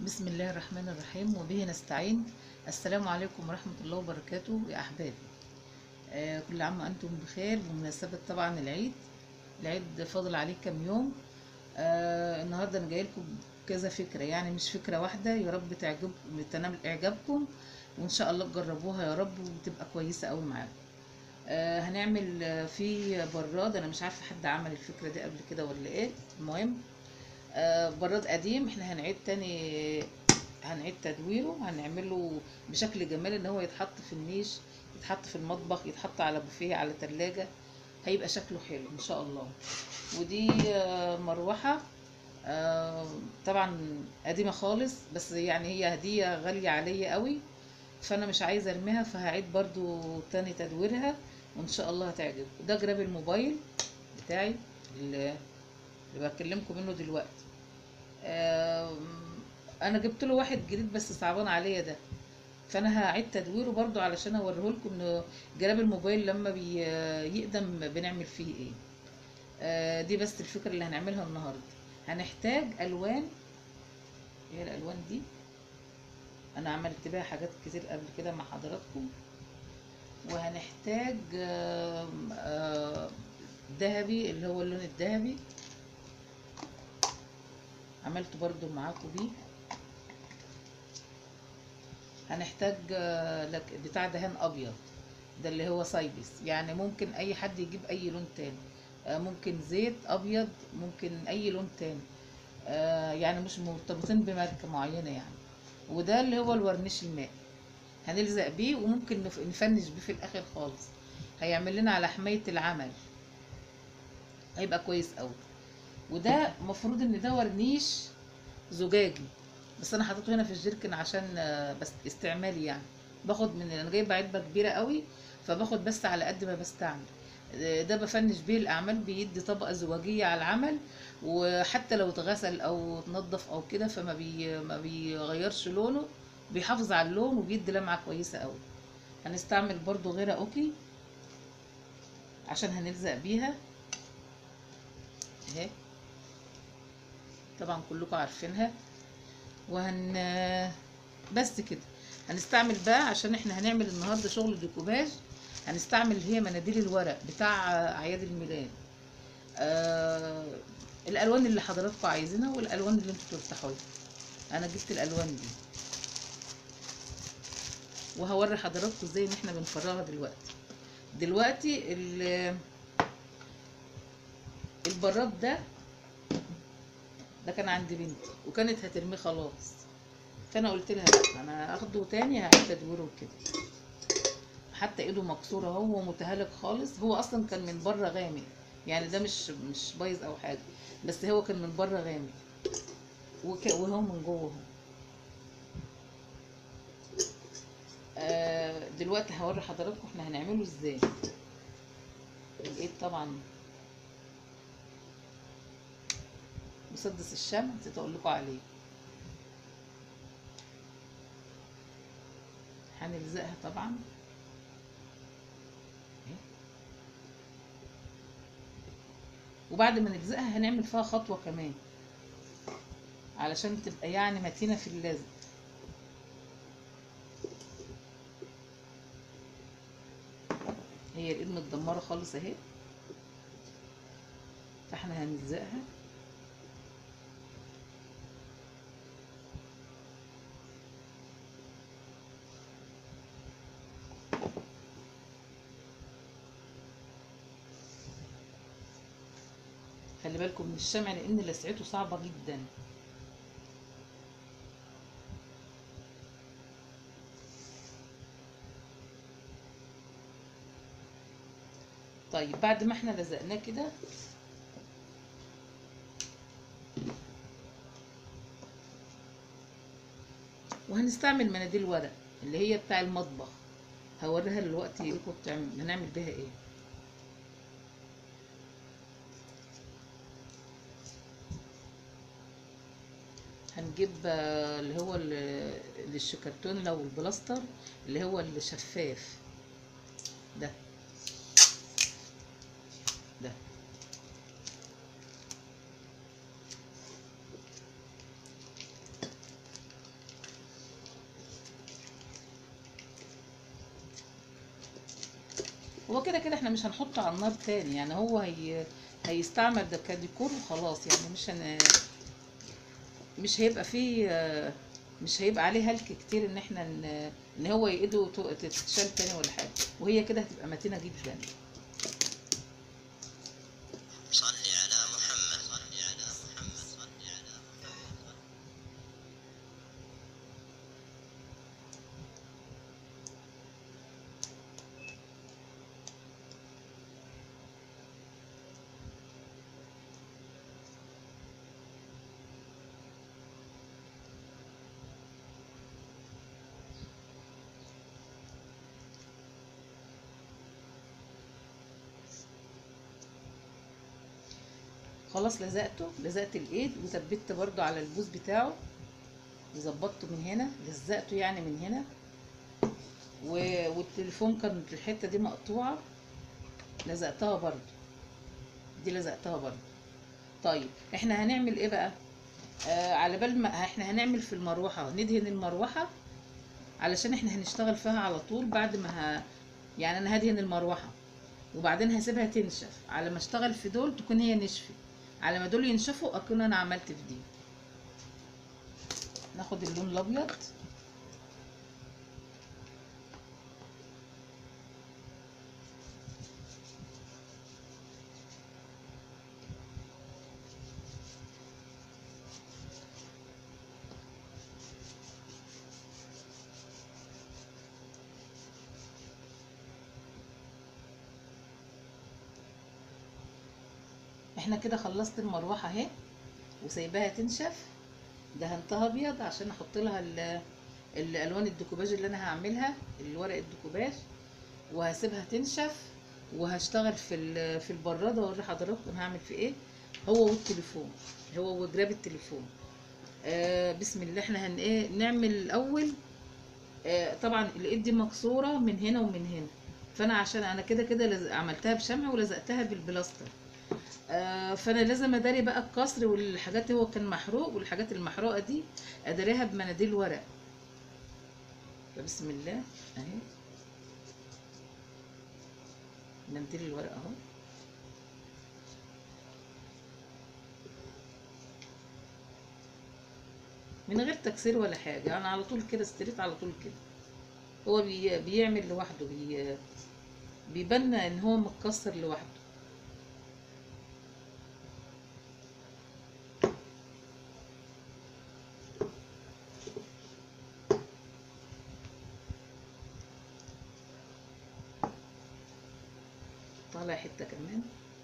بسم الله الرحمن الرحيم وبه نستعين السلام عليكم ورحمة الله وبركاته يا أحبابي آه كل عام وأنتم بخير بمناسبة طبعا العيد العيد فاضل عليه كام يوم آه النهاردة أنا جاي لكم كذا فكرة يعني مش فكرة واحدة يا رب تعجب تنال إعجابكم وإن شاء الله تجربوها يا رب وتبقى كويسة أوي معاكم آه هنعمل آه، في براد أنا مش عارفة حد عمل الفكرة دي قبل كده ولا إيه المهم آه، براد قديم احنا هنعيد تاني هنعيد تدويره هنعمله بشكل جمالي ان هو يتحط في النيش يتحط في المطبخ يتحط على بوفيه على تلاجة هيبقى شكله حلو ان شاء الله ودي آه، مروحة آه، طبعا قديمة خالص بس يعني هي هدية غالية عليا قوي فانا مش عايزة ارميها فهعيد برضو تاني تدويرها وان شاء الله هتعجبكم ده جراب الموبايل بتاعي اللي اللي بكلمكم منه دلوقتي آم، انا جبت له واحد جديد بس صعبان عليا ده فانا هعيد تدويره برضو علشان اوريه لكم ان جراب الموبايل لما بيقدم بنعمل فيه ايه آه، دي بس الفكره اللي هنعملها النهارده هنحتاج الوان ايه الالوان دي انا عملت بيها حاجات كتير قبل كده مع حضراتكم وهنحتاج آم، آه، ذهبي اللي هو اللون الذهبي عملت برضو معاكم بيه هنحتاج آه، لك بتاع دهان ابيض ده اللي هو سايبس يعني ممكن اي حد يجيب اي لون تاني آه، ممكن زيت ابيض ممكن اي لون تاني آه، يعني مش مرتبطين بماركة معينة يعني وده اللي هو الورنيش المائي هنلزق بيه وممكن نف- نفنش بيه في الاخر خالص هيعمل لنا على حماية العمل هيبقى كويس قوي وده المفروض ان ده ورنيش زجاجي بس انا حطيته هنا في الجيركن عشان آه، بس استعمالي يعني باخد من انا جايبه علبه كبيره قوي فباخد بس على قد ما بستعمل آه، ده بفنش بيه الاعمال بيدي طبقه زواجيه على العمل وحتى لو اتغسل او اتنضف او كده فما بي ما بيغيرش لونه بيحافظ على اللون وبيدي لمعه كويسه قوي هنستعمل برضو غيره اوكي عشان هنلزق بيها اهي طبعا كلكم عارفينها وهن بس كده هنستعمل بقى عشان احنا هنعمل النهارده شغل ديكوباج هنستعمل هي مناديل الورق بتاع اعياد الميلاد آه الالوان اللي حضراتكم عايزينها والالوان اللي انتوا ترتاحوا لها انا جبت الالوان دي وهوري حضراتكم ازاي ان احنا بنفرغها دلوقتي دلوقتي ال- البراد ده ده كان عند بنتي وكانت هترميه خلاص فانا قلت لها لا انا اخده تاني هعيد تدويره كده حتى ايده مكسوره اهو ومتهالك خالص هو اصلا كان من بره غامق يعني ده مش مش بايظ او حاجه بس هو كان من بره غامق وك- وهو من جوه اهو آه، دلوقتي هوري حضراتكم احنا هنعمله ازاي الايد طبعا مسدس الشمع نسيت اقول لكم عليه هنلزقها طبعا اهي. وبعد ما نلزقها هنعمل فيها خطوة كمان علشان تبقى يعني متينة في اللزق هي الايد متدمرة خالص اهي فاحنا هنلزقها خلي بالكم من الشمع لان لسعته صعبة جدا طيب بعد ما احنا لزقناه كده وهنستعمل مناديل ورق اللي هي بتاع المطبخ هوريها دلوقتي لكم بتعمل هنعمل بيها ايه هنجيب آه، اللي هو ال- الشكرتون لو البلاستر اللي هو الشفاف ده ده هو كده كده احنا مش هنحطه على النار تاني يعني هو هي هيستعمل ده كديكور وخلاص يعني مش هن مش هيبقى فيه آه، مش هيبقى عليه هلك كتير ان احنا ان, إن هو ايده تو- تتشال تاني ولا حاجه وهي كده هتبقى متينه جدا صل على محمد صل على محمد صل على محمد خلاص لزقته لزقت الايد وثبت برضو على البوز بتاعه وظبطته من هنا لزقته يعني من هنا و... والتليفون كانت الحته دي مقطوعه لزقتها برضو دي لزقتها برضو طيب احنا هنعمل ايه بقى آه على بال ما احنا هنعمل في المروحه ندهن المروحه علشان احنا هنشتغل فيها على طول بعد ما ه... يعني انا هدهن المروحه وبعدين هسيبها تنشف على ما اشتغل في دول تكون هي نشفت على ما دول ينشفوا اكون انا عملت في دي ناخد اللون الابيض احنا كده خلصت المروحه اهي وسايباها تنشف دهنتها ابيض عشان احط لها ال- الالوان الديكوباج اللي انا هعملها الورق الديكوباج وهسيبها تنشف وهشتغل في ال- في البراده واوري حضراتكم هعمل في ايه هو والتليفون هو وجراب التليفون آه بسم الله احنا هن ايه نعمل الاول آه طبعا الايد دي مكسوره من هنا ومن هنا فانا عشان انا كده كده لز- عملتها بشمع ولزقتها بالبلاستر آه، فانا لازم اداري بقى الكسر والحاجات هو كان محروق والحاجات المحروقه دي اداريها بمناديل ورق فبسم الله اهي منديل الورق اهو من غير تكسير ولا حاجه انا على طول كده استريت على طول كده هو بي بيعمل لوحده بي بيبان ان هو متكسر لوحده طالع حته كمان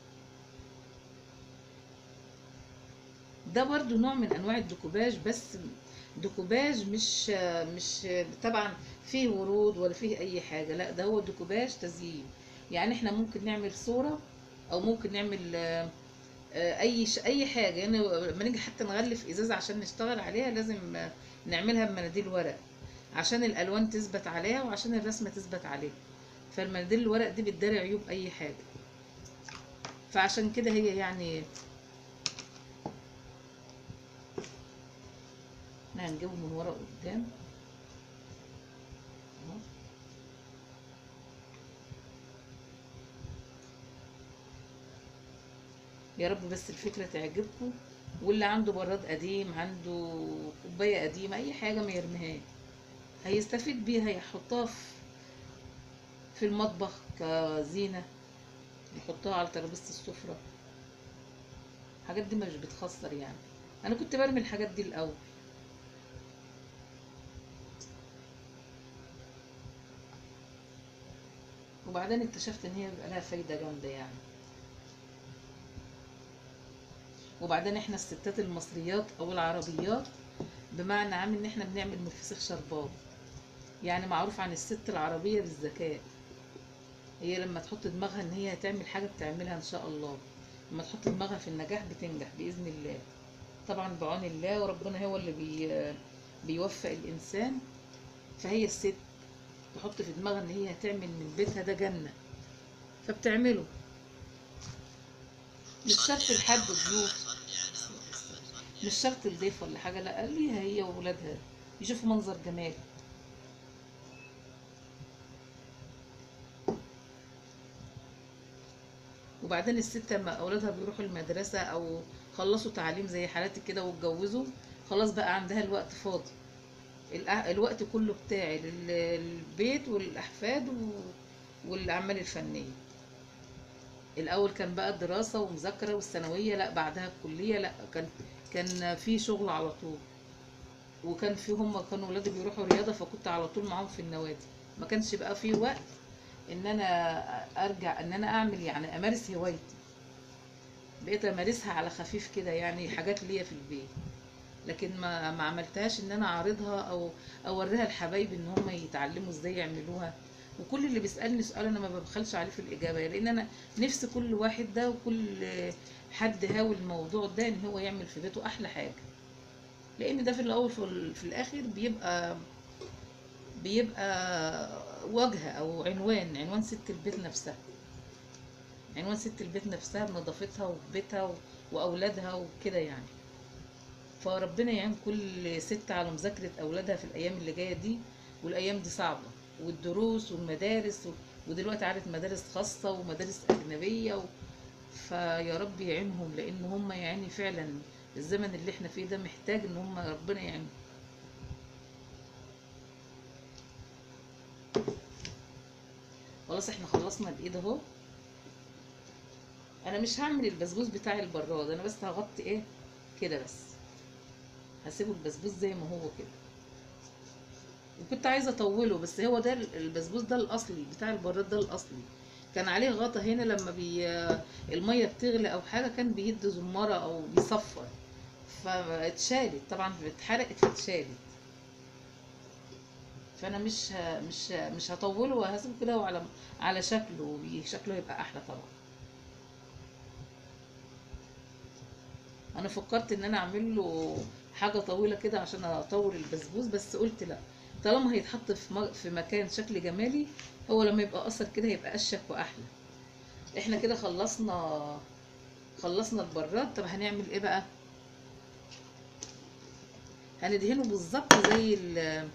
ده برضو نوع من انواع الديكوباج بس ديكوباج مش مش طبعا فيه ورود ولا فيه اي حاجه لا ده هو ديكوباج تزيين يعني احنا ممكن نعمل صوره او ممكن نعمل آه، آه، اي ش... اي حاجه يعني لما نيجي حتى نغلف ازازه عشان نشتغل عليها لازم آه، نعملها بمناديل ورق عشان الالوان تثبت عليها وعشان الرسمه تثبت عليها فالمناديل الورق دي بتداري عيوب اي حاجه فعشان كده هي يعني احنا هنجيبه من ورا قدام اهو. يا رب بس الفكرة تعجبكم واللي عنده براد قديم عنده كوباية قديمة أي حاجة ما يرميهاش هيستفيد بيها يحطها في في المطبخ كزينة يحطها على ترابيزة السفرة الحاجات دي مش بتخسر يعني أنا كنت برمي الحاجات دي الأول وبعدين اكتشفت ان هي بيبقى لها فايدة جامدة يعني وبعدين احنا الستات المصريات او العربيات بمعنى عام ان احنا بنعمل من الفسيخ شربات يعني معروف عن الست العربية بالذكاء هي لما تحط دماغها ان هي تعمل حاجة بتعملها ان شاء الله لما تحط دماغها في النجاح بتنجح بإذن الله طبعا بعون الله وربنا هو اللي بي بيوفق الإنسان فهي الست تحط في دماغها ان هي هتعمل من بيتها ده جنة فبتعمله مش شرط لحد ضيوف مش شرط الضيف ولا حاجة لا ليها هي وولادها يشوفوا منظر جمال وبعدين الست لما اولادها بيروحوا المدرسه او خلصوا تعليم زي حالاتي كده واتجوزوا خلاص بقى عندها الوقت فاضي الأ- الوقت كله بتاعي لل- للبيت والاحفاد و- والاعمال الفنيه الاول كان بقى الدراسه ومذاكره والثانويه لا بعدها الكليه لا كان كان في شغل على طول وكان في هم كانوا ولادي بيروحوا رياضه فكنت على طول معاهم في النوادي ما كانش بقى في وقت ان انا ارجع ان انا اعمل يعني امارس هوايتي بقيت امارسها على خفيف كده يعني حاجات ليا في البيت لكن ما ما عملتهاش ان انا اعرضها او اوريها لحبايبي ان هم يتعلموا ازاي يعملوها وكل اللي بيسالني سؤال انا ما ببخلش عليه في الاجابه لان انا نفس كل واحد ده وكل حد هاوي الموضوع ده ان هو يعمل في بيته احلى حاجه لان ده في الاول في, ال- في الاخر بيبقى بيبقى واجهه او عنوان عنوان ست البيت نفسها عنوان ست البيت نفسها بنظافتها وبيتها و- واولادها وكده يعني فربنا يعين كل ست على مذاكرة أولادها في الأيام اللي جاية دي والأيام دي صعبة والدروس والمدارس و... ودلوقتي عارف مدارس خاصة ومدارس أجنبية و... فيا رب يعينهم لأن هم يعني فعلا الزمن اللي احنا فيه ده محتاج إن هم ربنا يعينهم خلاص احنا خلصنا الإيد أهو أنا مش هعمل البسبوس بتاع البراد أنا بس هغطي إيه كده بس هسيبه البسبوس زي ما هو كده وكنت عايزه اطوله بس هو ده البسبوس ده الاصلي بتاع البراد ده الاصلي كان عليه غطا هنا لما بي الميه بتغلي او حاجه كان بيدي زمره او بيصفر فاتشالت طبعا اتحرقت فاتشالت فانا مش ه- مش مش هطوله وهسيبه كده وعلى على شكله شكله يبقى احلى طبعا انا فكرت ان انا اعمل له حاجه طويله كده عشان اطول البسبوس بس قلت لا طالما هيتحط في م- في مكان شكل جمالي هو لما يبقى قصر كده هيبقى اشيك واحلى احنا كده خلصنا خلصنا البراد طب هنعمل ايه بقى هندهنه بالظبط زي ال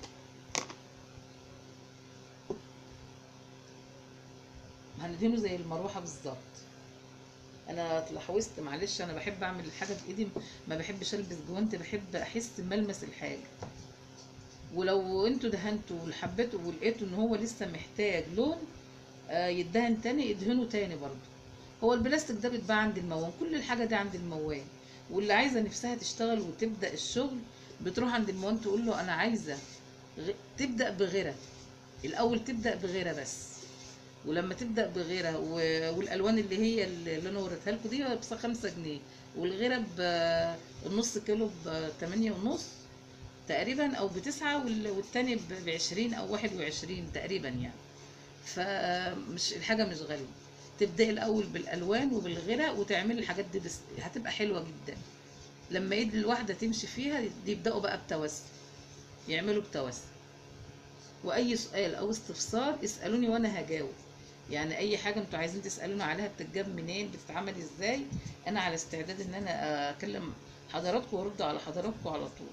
هندهنه زي المروحه بالظبط انا اتلحوست معلش انا بحب اعمل الحاجه بايدي ما بحبش البس جوانت بحب احس بملمس الحاجه ولو انتوا دهنتوا وحبيتوا ولقيتوا ان هو لسه محتاج لون آه، يدهن تاني ادهنه تاني برضو هو البلاستيك ده بيتباع عند الموان كل الحاجه دي عند الموان واللي عايزه نفسها تشتغل وتبدا الشغل بتروح عند الموان تقول له انا عايزه غ- تبدا بغيره الاول تبدا بغيره بس ولما تبدا بغيره و- والالوان اللي هي اللي انا وريتها لكم دي ب 5 جنيه والغيره بالنص كيلو ب 8 ونص تقريبا او بتسعة وال- والتاني ب 20 او 21 تقريبا يعني فمش الحاجه مش غاليه تبداي الاول بالالوان وبالغيره وتعملي الحاجات دي بس هتبقى حلوه جدا لما ايد الواحده تمشي فيها دي يبداوا بقى بتوسع يعملوا بتوسع واي سؤال او استفسار اسالوني وانا هجاوب يعني اي حاجه انتوا عايزين تسالوني عليها بتتجاب منين بتتعمل ازاي انا على استعداد ان انا اكلم حضراتكم وارد على حضراتكم على طول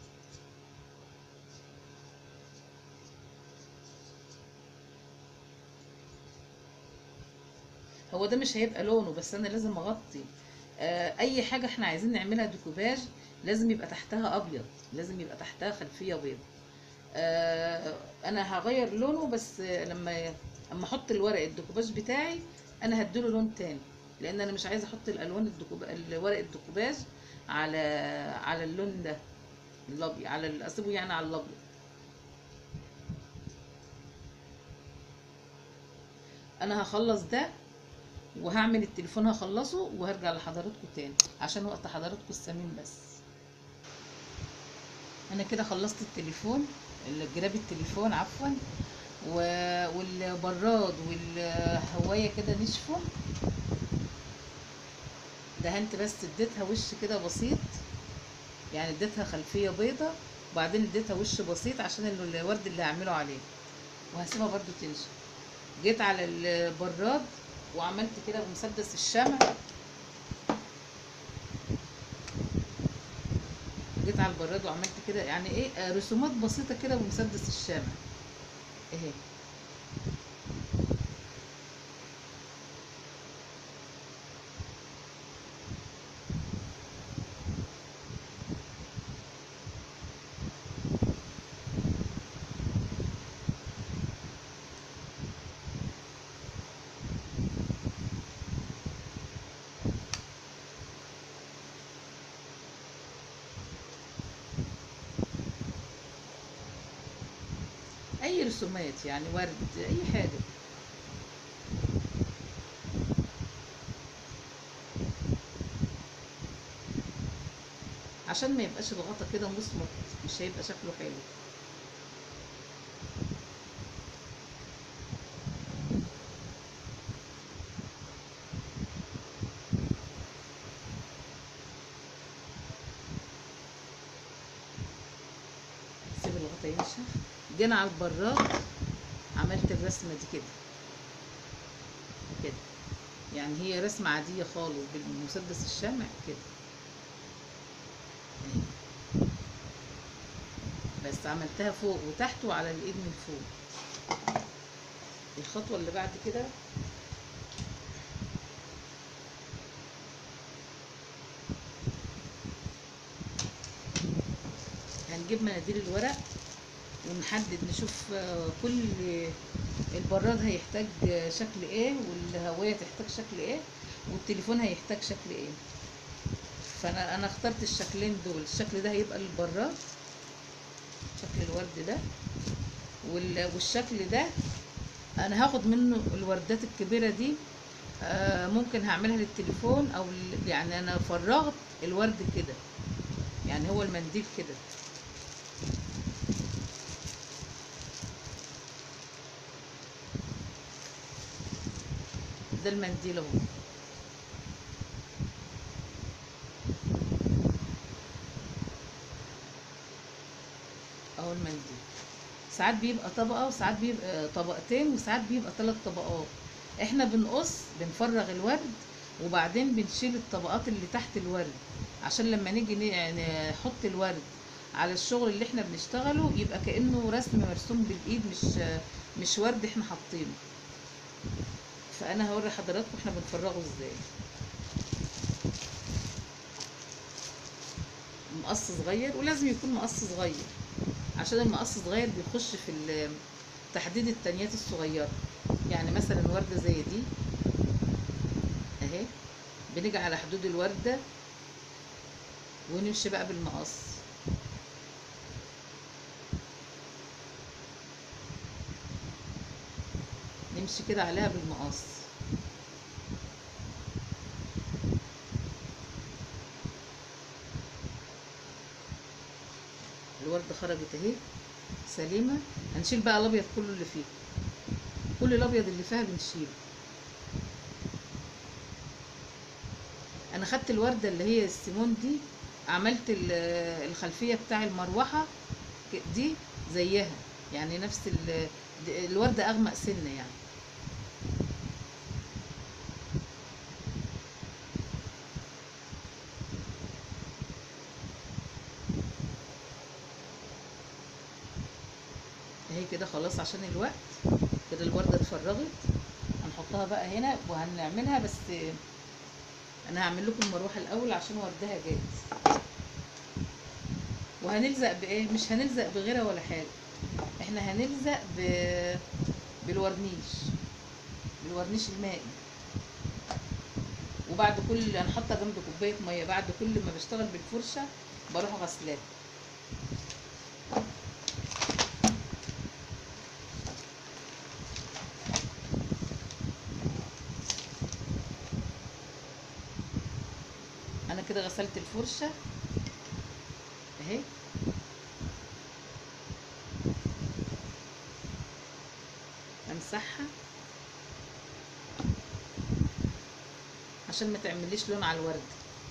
هو ده مش هيبقى لونه بس انا لازم اغطي آه، اي حاجه احنا عايزين نعملها ديكوباج لازم يبقى تحتها ابيض لازم يبقى تحتها خلفيه بيض آه، انا هغير لونه بس لما اما احط الورق الديكوباج بتاعي انا هديله لون تاني لان انا مش عايزه احط الالوان الديكوباج ورق الديكوباج على على اللون ده الابيض على ال- اسيبه يعني على الابيض انا هخلص ده وهعمل التليفون هخلصه وهرجع لحضراتكم تاني عشان وقت حضراتكم الثمين بس انا كده خلصت التليفون جراب التليفون عفوا و- والبراد والهوايه كده نشفوا دهنت بس اديتها وش كده بسيط يعني اديتها خلفيه بيضة وبعدين اديتها وش بسيط عشان ال- الورد اللي هعمله عليه وهسيبها برضو تنشف جيت على البراد وعملت كده بمسدس الشمع جيت على البراد وعملت كده يعني ايه آه، رسومات بسيطة كده بمسدس الشمع اهي رسومات يعني ورد اي حاجه عشان ما يبقاش الغطا كده مصمت مش هيبقى شكله حلو سيب الغطا ينشف جينا على البراد عملت الرسمه دي كده كده يعني هي رسمه عاديه خالص بالمسدس الشمع كده أهي. بس عملتها فوق وتحت وعلى الايد من فوق الخطوه اللي بعد كده هنجيب مناديل الورق ونحدد نشوف آه، كل البراد هيحتاج آه، شكل ايه والهواية تحتاج شكل ايه والتليفون هيحتاج شكل ايه فانا انا اخترت الشكلين دول الشكل ده هيبقى للبراد شكل الورد ده وال- والشكل ده انا هاخد منه الوردات الكبيرة دي آه، ممكن هعملها للتليفون او ال- يعني انا فرغت الورد كده يعني هو المنديل كده ده المنديل اهو اهو المنديل ساعات بيبقى طبقة وساعات بيبقى طبقتين وساعات بيبقى ثلاث طبقات احنا بنقص بنفرغ الورد وبعدين بنشيل الطبقات اللي تحت الورد عشان لما نيجي ن- يعني نحط الورد على الشغل اللي احنا بنشتغله يبقى كأنه رسم مرسوم بالايد مش مش ورد احنا حاطينه فانا هوري حضراتكم احنا بنفرغه ازاي مقص صغير ولازم يكون مقص صغير عشان المقص صغير بيخش في ال- تحديد التانيات الصغيرة يعني مثلا وردة زي دي اهي بنيجي على حدود الوردة ونمشي بقى بالمقص نمشي كده عليها بالمقص الوردة خرجت اهي سليمة هنشيل بقى الابيض كله اللي فيه كل الابيض اللي فيها بنشيله انا خدت الوردة اللي هي السيمون دي عملت ال- الخلفية بتاع المروحة ك- دي زيها يعني نفس ال- د- الوردة اغمق سنة يعني اهي كده خلاص عشان الوقت كده الوردة اتفرغت هنحطها بقى هنا وهنعملها بس انا هعمل لكم المروحة الاول عشان وردها جاهز وهنلزق بايه مش هنلزق بغيرها ولا حاجة احنا هنلزق ب... بالورنيش بالورنيش المائي وبعد كل انا حاطه جنب كوبايه ميه بعد كل ما بشتغل بالفرشه بروح غسلاه انا كده غسلت الفرشه اهي امسحها عشان ما تعمليش لون على الورد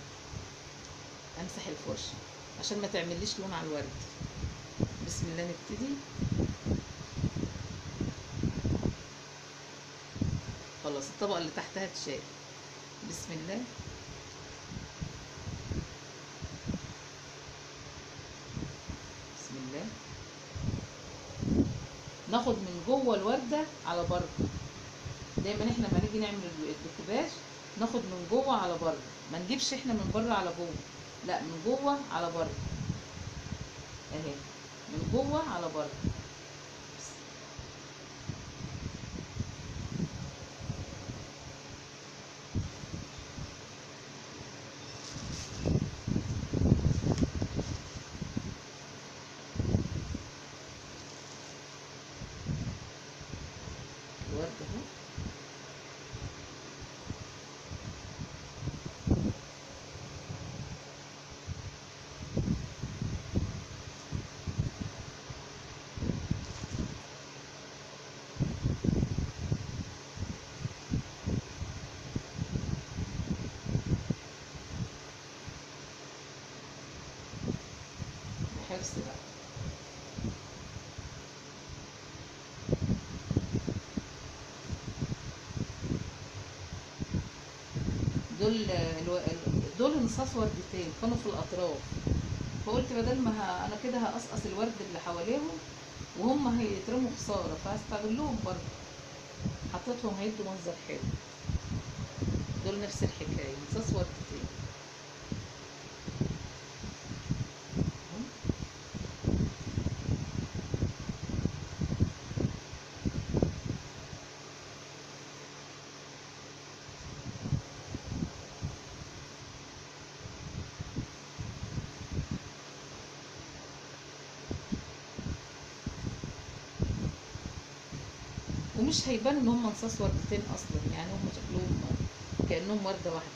امسح الفرشه عشان ما تعمليش لون على الورد بسم الله نبتدي خلاص الطبقه اللي تحتها تشال بسم الله بسم الله ناخد من جوه الورده على بره دايما احنا لما نيجي نعمل الديكوباج ناخد من جوه على بره ما نجيبش احنا من بره على جوه لا من جوه على بره اهي من جوه على بره الحرص بقى دول الو... دول انصاص وردتين كانوا في الاطراف فقلت بدل ما ه... انا كده هقصقص الورد اللي حواليهم وهم هيترموا خساره فهستغلهم برضه حطيتهم هيدوا منظر حلو دول نفس الحكايه انصاص وردتين أهو. ومش هيبان ان هم انصاص وردتين اصلا يعني هم شكلهم كانهم ورده واحده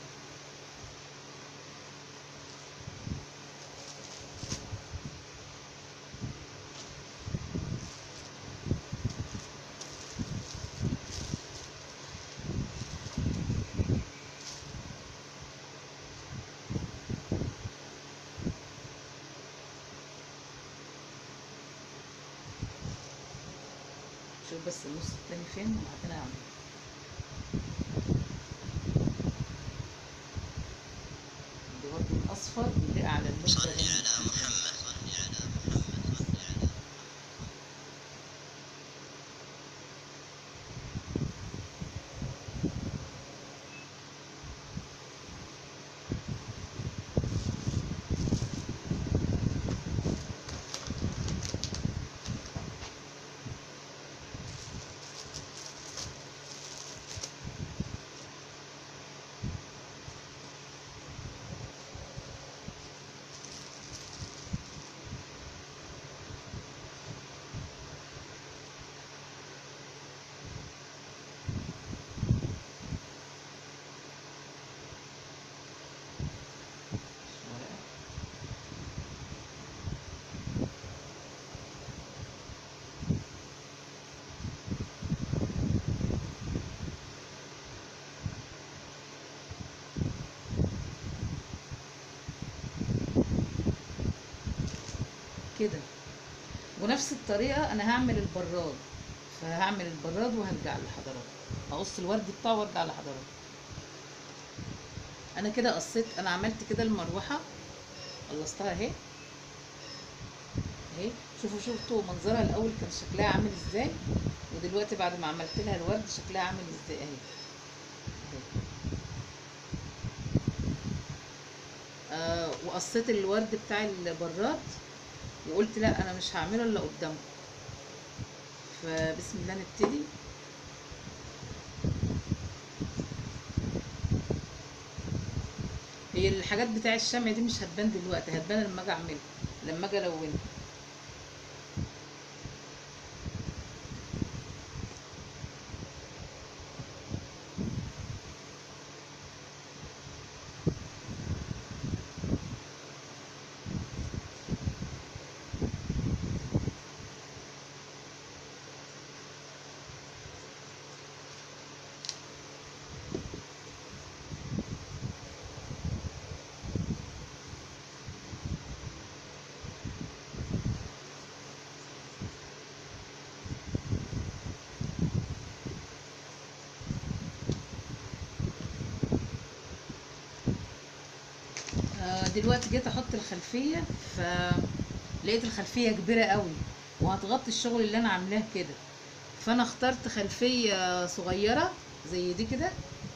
شوف بس النص التاني فين وبعدين اعمل دي برضه الاصفر بيليق على اللون صل ده على محمد صل على محمد صل على ورقة. كده ونفس الطريقة أنا هعمل البراد فهعمل البراد وهرجع لحضراتكم هقص الورد بتاعه وارجع لحضراتكم انا كده قصيت انا عملت كده المروحه خلصتها اهي اهي شوفوا شفتوا منظرها الاول كان شكلها عامل ازاي ودلوقتي بعد ما عملت لها الورد شكلها عامل ازاي اهي اهي آه وقصيت الورد بتاع البراد وقلت لا انا مش هعمله الا قدامكم فبسم الله نبتدي هي الحاجات بتاع الشمع دي مش هتبان دلوقتي هتبان لما اجي اعملها لما اجي الونها آه، دلوقتي جيت احط الخلفيه فلقيت الخلفيه كبيره قوي وهتغطي الشغل اللي انا عاملاه كده فانا اخترت خلفيه صغيره زي دي كده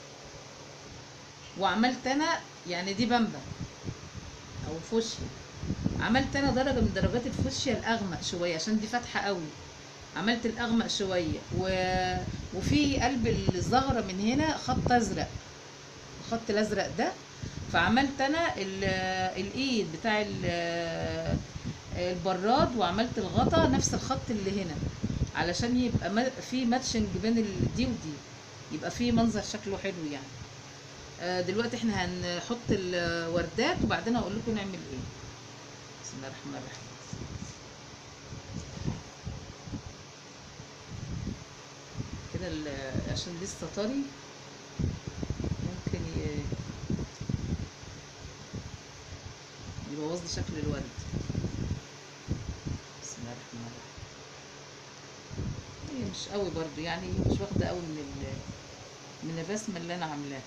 وعملت انا يعني دي بامبا او فوشيا عملت انا درجه من درجات الفوشيا الاغمق شويه عشان دي فاتحه قوي عملت الاغمق شويه و... وفي قلب الزغره من هنا خط ازرق الخط الازرق ده فعملت انا ال- الايد بتاع ال- البراد وعملت الغطا نفس الخط اللي هنا علشان يبقى ما- في ماتشنج بين ال- دي ودي يبقى في منظر شكله حلو يعني آه، دلوقتي احنا هنحط الوردات وبعدين اقول لكم نعمل ايه بسم الله الرحمن الرحيم كده ال- عشان لسه طري ممكن ي- يبوظ لي شكل الورد مش قوي برضو يعني مش واخده قوي من ال من الرسمه اللي انا عاملاها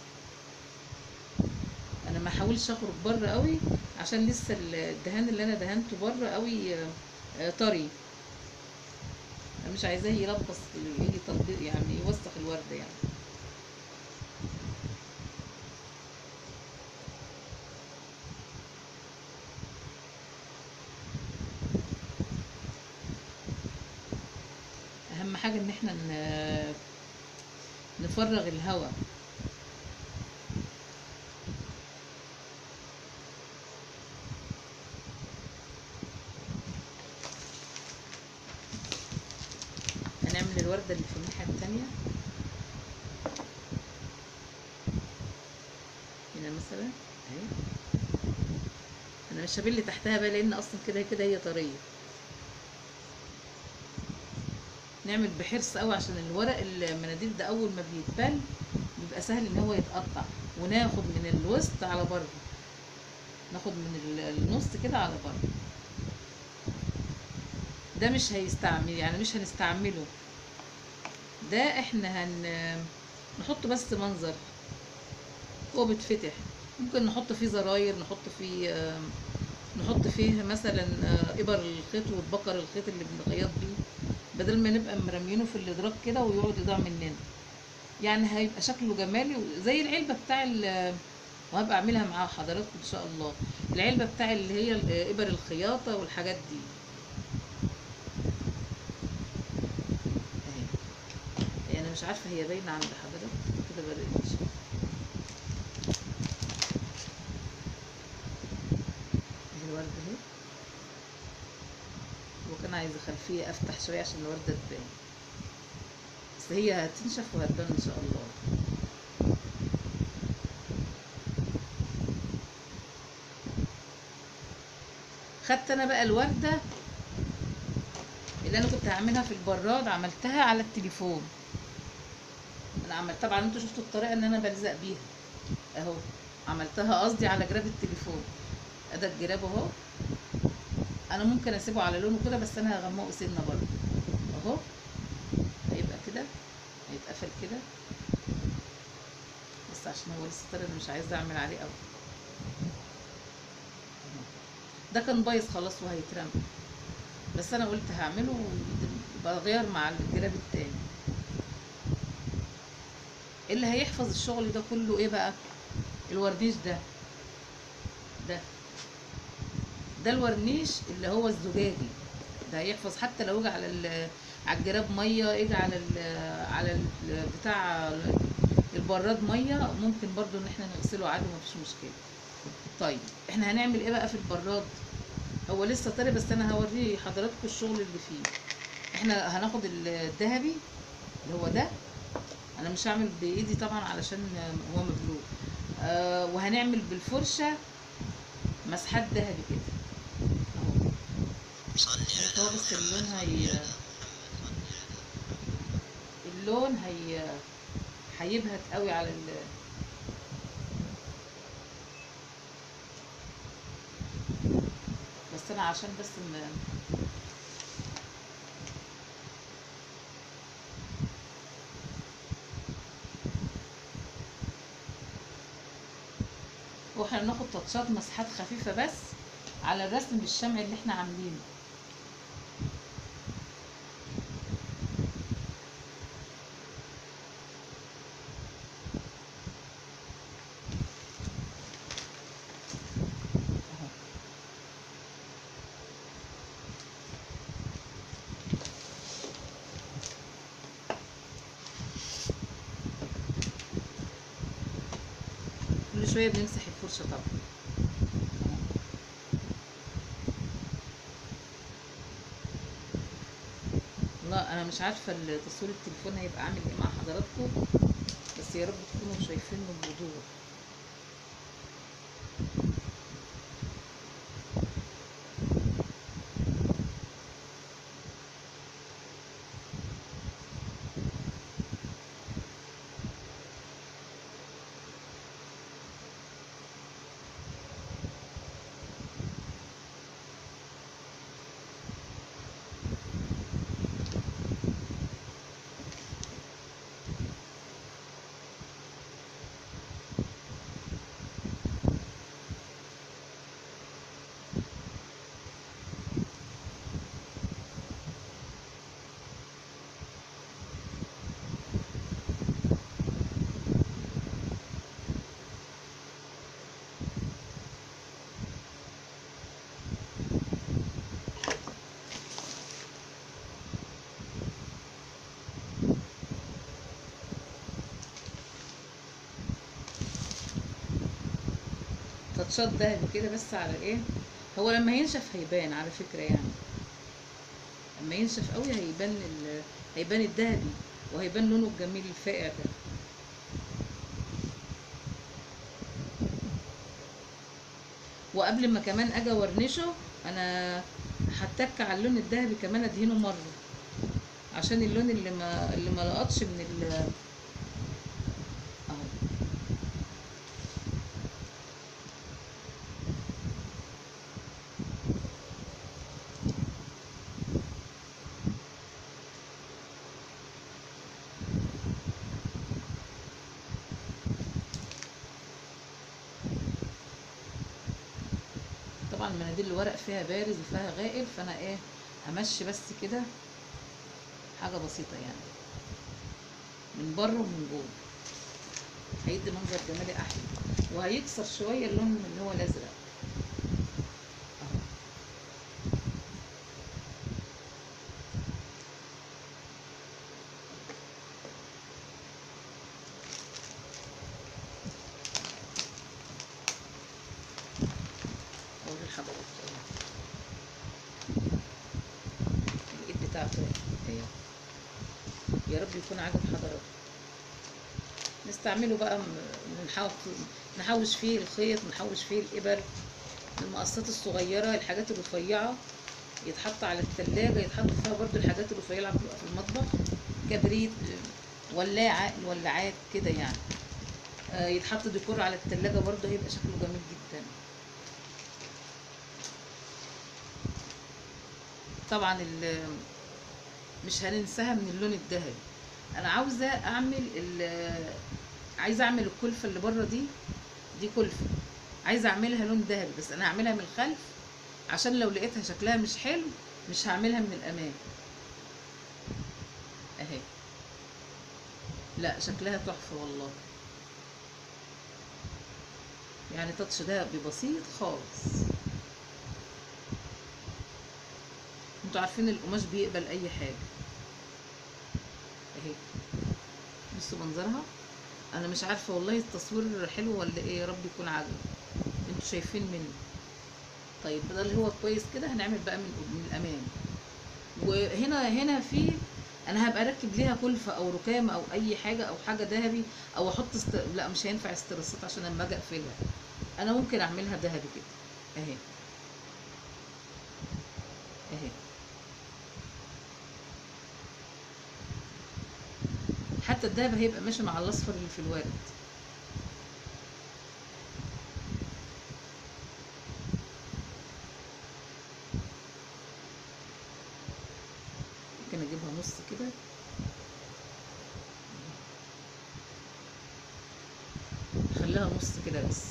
انا ما احاولش اخرج بره قوي عشان لسه الدهان اللي انا دهنته بره قوي آه، آه، طري انا مش عايزاه يلبس يجي تطبيق يعني يوسخ الورده يعني اهم حاجه ان احنا ن- نفرغ الهواء هنعمل الوردة اللي في الناحية التانية هنا مثلا اهي انا مش هبل تحتها بقى لان اصلا كده كده هي طرية نعمل بحرص قوي عشان الورق المناديل ده اول ما بيتبل بيبقى سهل ان هو يتقطع وناخد من الوسط على بره ناخد من ال- النص كده على بره ده مش هيستعمل يعني مش هنستعمله ده احنا هن نحط بس منظر هو بيتفتح ممكن نحط فيه زراير نحط فيه آه، نحط فيه مثلا آه، ابر الخيط وبكر الخيط اللي بنخيط بيه بدل ما نبقى مرمينه في الادراج كده ويقعد يضيع مننا يعني هيبقى شكله جمالي زي العلبه بتاع ال- وهبقى اعملها مع حضراتكم ان شاء الله العلبه بتاع اللي هي ال- ابر الخياطه والحاجات دي اهي هي انا مش عارفه هي باينه عند حضرتك كده بدات اهي الورده اهي وكان عايزه خلفيه افتح شويه عشان الورده تبان بس هي هتنشف وهتبان ان شاء الله خدت انا بقى الورده اللي انا كنت هعملها في البراد عملتها على التليفون انا عملت طبعا انتوا شفتوا الطريقه ان انا بلزق بيها اهو عملتها قصدي على جراب التليفون ادي الجراب اهو انا ممكن اسيبه على لونه كده بس انا هغمقه سنه برضه اهو هيبقى كده هيتقفل كده بس عشان هو لسه طري انا مش عايزه اعمل عليه قوي ده كان بايظ خلاص وهيترمى بس انا قلت هعمله بغير مع الجراب التاني اللي هيحفظ الشغل ده كله ايه بقى الورنيش ده ده ده الورنيش اللي هو الزجاجي ده هيحفظ حتى لو اجى على ال- على الجراب ميه اجى على ال على ال بتاع البراد ميه ممكن برضو ان احنا نغسله عادي مفيش مشكله طيب احنا هنعمل ايه بقى في البراد هو لسه طري بس انا هوريه حضراتكم الشغل اللي فيه احنا هناخد الذهبي اللي هو ده انا مش هعمل بايدي طبعا علشان هو مبلول آه وهنعمل بالفرشه مسحات ذهبي كده اهو صل بس هو على بس اللون محمد هي اللون هي هيبهت قوي على ال بس انا عشان بس م... واحنا بناخد تاتشات مسحات خفيفة بس على الرسم بالشمع اللي احنا عاملينه اهو كل شوية بنمسح الفرشة طبعا لا انا مش عارفة ال- تصوير التليفون هيبقى عامل ايه مع حضراتكم بس يا رب تكونوا شايفينه بوضوح تاتشات دهبي كده بس على ايه هو لما ينشف هيبان على فكرة يعني لما ينشف قوي هيبان ال... هيبان الذهبي وهيبان لونه الجميل الفاقع ده وقبل ما كمان اجي اورنشه انا هتك على اللون الذهبي كمان ادهنه مره عشان اللون اللي ما اللي ما لقطش من ال اهو طبعا مناديل الورق فيها بارز وفيها غائب فانا ايه همشي بس كده حاجه بسيطه يعني من بره ومن جوه هيدي منظر جمالي احلى وهيكسر شويه اللون اللي هو الازرق اهو اوري لحضرتك اهو الايد بتاعته اهي يا رب يكون عاجب حضرتك نستعمله بقى م- نحاول نحوش فيه الخيط نحوش فيه الإبر المقصات الصغيرة الحاجات الرفيعة يتحط على التلاجة يتحط فيها برضو الحاجات الرفيعة اللي بتبقى في المطبخ كبريت ولاعة الولاعات كده يعني آه، يتحط ديكور على التلاجة برضو هيبقى شكله جميل جدا طبعا ال- مش هننساها من اللون الذهبي انا عاوزه اعمل ال- عايزه اعمل الكلفه اللي بره دي دي كلفه عايزه اعملها لون ذهبي بس انا هعملها من الخلف عشان لو لقيتها شكلها مش حلو مش هعملها من الامام اهي لا شكلها تحفه والله يعني تاتش دهبي بسيط خالص انتوا عارفين القماش بيقبل اي حاجه اهي بصوا منظرها انا مش عارفه والله التصوير حلو ولا ايه يا رب يكون عاجب انتوا شايفين مني طيب بدل هو كويس كده هنعمل بقى من من الامام وهنا هنا في انا هبقى اركب ليها كلفه او ركام او اي حاجه او حاجه ذهبي او احط است... لا مش هينفع استرسات عشان لما اجي اقفلها انا ممكن اعملها ذهبي كده اهي اهي حتى الدهب هيبقى ماشي مع الاصفر اللي في الورد ممكن اجيبها نص كده خليها نص كده بس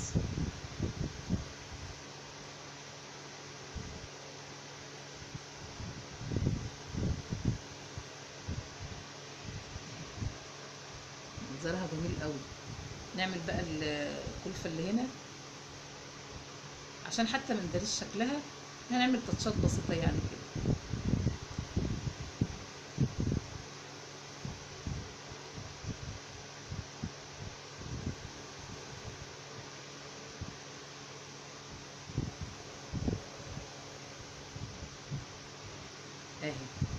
منظرها جميل قوي نعمل بقى ال- الكلفه اللي هنا عشان حتى ما نداريش شكلها هنعمل تاتشات بسيطه يعني كده اهي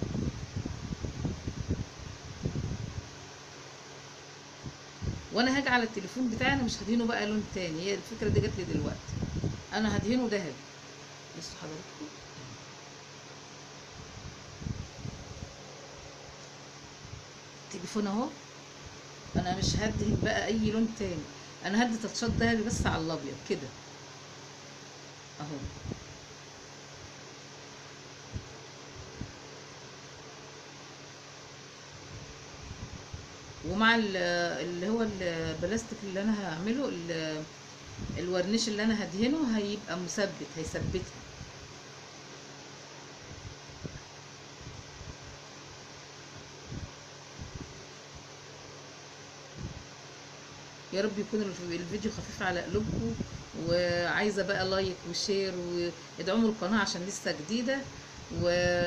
وانا هاجي على التليفون بتاعي انا مش هدهنه بقى لون تاني هي الفكره دي جات لي دلوقتي انا هدهنه ذهبي بصوا حضراتكم التليفون اهو انا مش هدهن بقى اي لون تاني انا هدي تاتشات ذهبي بس على الابيض كده اهو ومع ال- اللي هو البلاستيك اللي انا هعمله ال- الورنيش اللي انا هدهنه هيبقى مثبت هيثبتها يا رب يكون الف- الفيديو خفيف على قلوبكم وعايزه بقى لايك وشير وادعموا القناه عشان لسه جديده و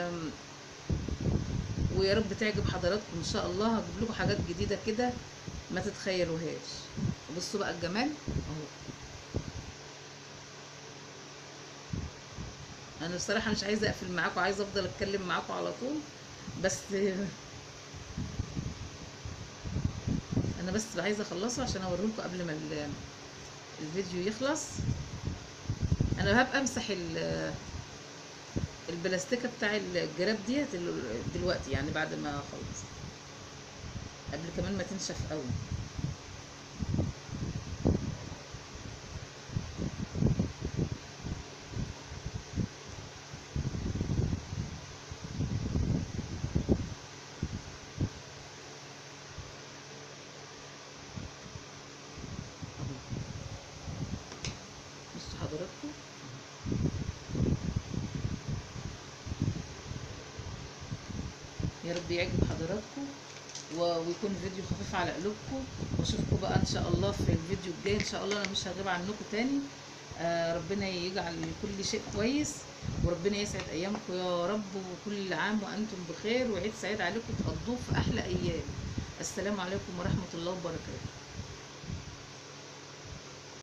ويا رب تعجب حضراتكم ان شاء الله هجيب لكم حاجات جديده كده ما تتخيلوهاش بصوا بقى الجمال اهو انا بصراحه مش عايزه اقفل معاكم عايزه افضل اتكلم معاكم على طول بس انا بس عايزه اخلصه عشان اوريكم قبل ما ال- الفيديو يخلص انا هبقى امسح ال- البلاستيكه بتاع الجراب ديت ال- دلوقتي يعني بعد ما اخلص قبل كمان ما تنشف قوي بصوا حضراتكم يا رب يعجب حضراتكم و- ويكون الفيديو خفيف على قلوبكم واشوفكم بقى ان شاء الله في الفيديو الجاي ان شاء الله انا مش هغيب عنكم تاني آه ربنا يجعل كل شيء كويس وربنا يسعد ايامكم يا رب وكل عام وانتم بخير وعيد سعيد عليكم تقضوه في احلى ايام السلام عليكم ورحمه الله وبركاته